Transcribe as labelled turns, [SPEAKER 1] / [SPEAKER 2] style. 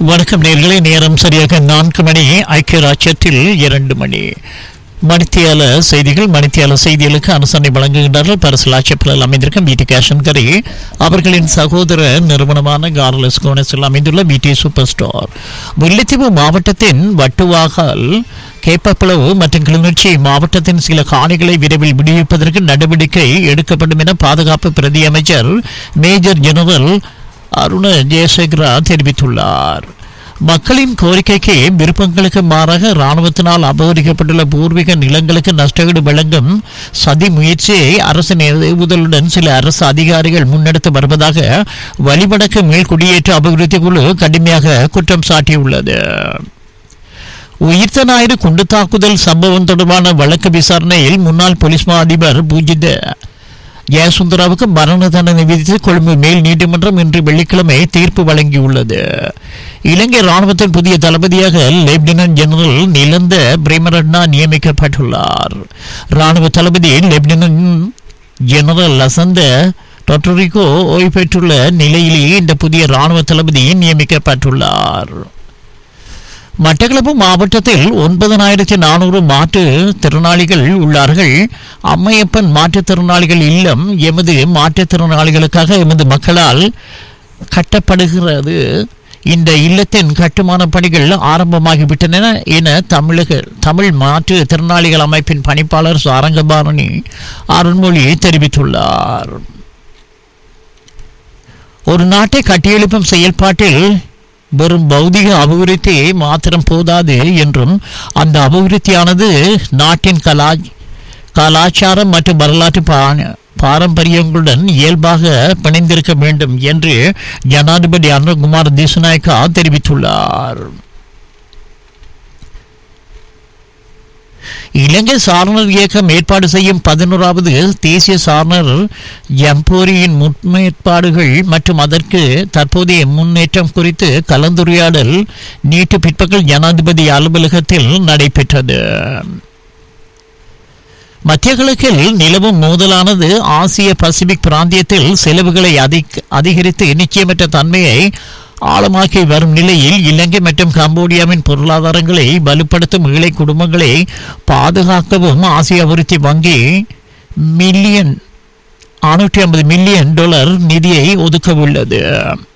[SPEAKER 1] வணக்கம் நேர்களே நேரம் சரியாக நான்கு மணி ஐக்கிய ராஜ்யத்தில் இரண்டு மணி மணித்தியால செய்திகள் மணித்தியால செய்திகளுக்கு அனுசரணை வழங்குகின்றார்கள் பரிசல் ஆட்சேபலில் அமைந்திருக்கும் பிடி கேஷன் கரி அவர்களின் சகோதர நிறுவனமான கார்லஸ் கோனஸில் அமைந்துள்ள பிடி சூப்பர் ஸ்டோர் முல்லைத்தீவு மாவட்டத்தின் வட்டுவாகல் கேப்பப்பிளவு மற்றும் கிளிநொச்சி மாவட்டத்தின் சில காணிகளை விரைவில் விடுவிப்பதற்கு நடவடிக்கை எடுக்கப்படும் என பாதுகாப்பு பிரதி அமைச்சர் மேஜர் ஜெனரல் அருண ஜெயசேகரா தெரிவித்துள்ளார் மக்களின் கோரிக்கைக்கு விருப்பங்களுக்கு மாறாக இராணுவத்தினால் அபகரிக்கப்பட்டுள்ள பூர்வீக நிலங்களுக்கு நஷ்டஈடு வழங்கும் சதி முயற்சியை அரசு உதலுடன் சில அரசு அதிகாரிகள் முன்னெடுத்து வருவதாக வழிவடக்கு மேல் குடியேற்ற அபிவிருத்தி குழு கடுமையாக குற்றம் சாட்டியுள்ளது உயிர்த்த ஞாயிறு குண்டு தாக்குதல் சம்பவம் தொடர்பான வழக்கு விசாரணையில் முன்னாள் போலீஸ் மா அதிபர் பூஜித ஜெயசுந்தராவுக்கு மரண தண்டனை விதித்து கொழும்பு மேல் நீதிமன்றம் இன்று வெள்ளிக்கிழமை தீர்ப்பு வழங்கியுள்ளது இலங்கை ராணுவத்தின் புதிய தளபதியாக லெப்டினன்ட் ஜெனரல் நிலந்த பிரேமரட்னா நியமிக்கப்பட்டுள்ளார் ராணுவ தளபதி லெப்டினன்ட் ஜெனரல் லசந்த டொட்டரிகோ ஓய்வு பெற்றுள்ள நிலையிலேயே இந்த புதிய ராணுவ தளபதி நியமிக்கப்பட்டுள்ளார் மட்டக்களப்பு மாவட்டத்தில் ஒன்பதனாயிரத்தி நானூறு மாற்றுத் திறனாளிகள் உள்ளார்கள் அம்மையப்பன் மாற்றுத்திறனாளிகள் இல்லம் எமது மாற்றுத்திறனாளிகளுக்காக எமது மக்களால் கட்டப்படுகிறது இந்த இல்லத்தின் கட்டுமான பணிகள் ஆரம்பமாகிவிட்டன என தமிழக தமிழ் மாற்று திறனாளிகள் அமைப்பின் பணிப்பாளர் சாரங்கபாரணி அருண்மொழி தெரிவித்துள்ளார் ஒரு நாட்டை கட்டியெழுப்பும் செயல்பாட்டில் வெறும் பௌதிக அபிவிருத்தி மாத்திரம் போதாது என்றும் அந்த அபிவிருத்தியானது நாட்டின் கலா கலாச்சாரம் மற்றும் வரலாற்று பா- பாரம்பரியங்களுடன் இயல்பாக பிணைந்திருக்க வேண்டும் என்று ஜனாதிபதி அனுகுமார் திசுநாயக்கா தெரிவித்துள்ளார் இலங்கை சாரணர் இயக்கம் ஏற்பாடு செய்யும் பதினோராவது தேசிய சாரணர் ஜம்போரியின் முன்னேற்பாடுகள் மற்றும் அதற்கு தற்போதைய முன்னேற்றம் குறித்து கலந்துரையாடல் நேற்று பிற்பகல் ஜனாதிபதி அலுவலகத்தில் நடைபெற்றது மத்திய கிழக்கில் நிலவும் மோதலானது ஆசிய பசிபிக் பிராந்தியத்தில் செலவுகளை அதிக அதிகரித்து நிச்சயமற்ற தன்மையை ஆழமாக்கி வரும் நிலையில் இலங்கை மற்றும் கம்போடியாவின் பொருளாதாரங்களை வலுப்படுத்தும் ஏழை குடும்பங்களை பாதுகாக்கவும் ஆசிய அபிவிருத்தி வங்கி மில்லியன் நானூற்றி ஐம்பது மில்லியன் டாலர் நிதியை ஒதுக்க உள்ளது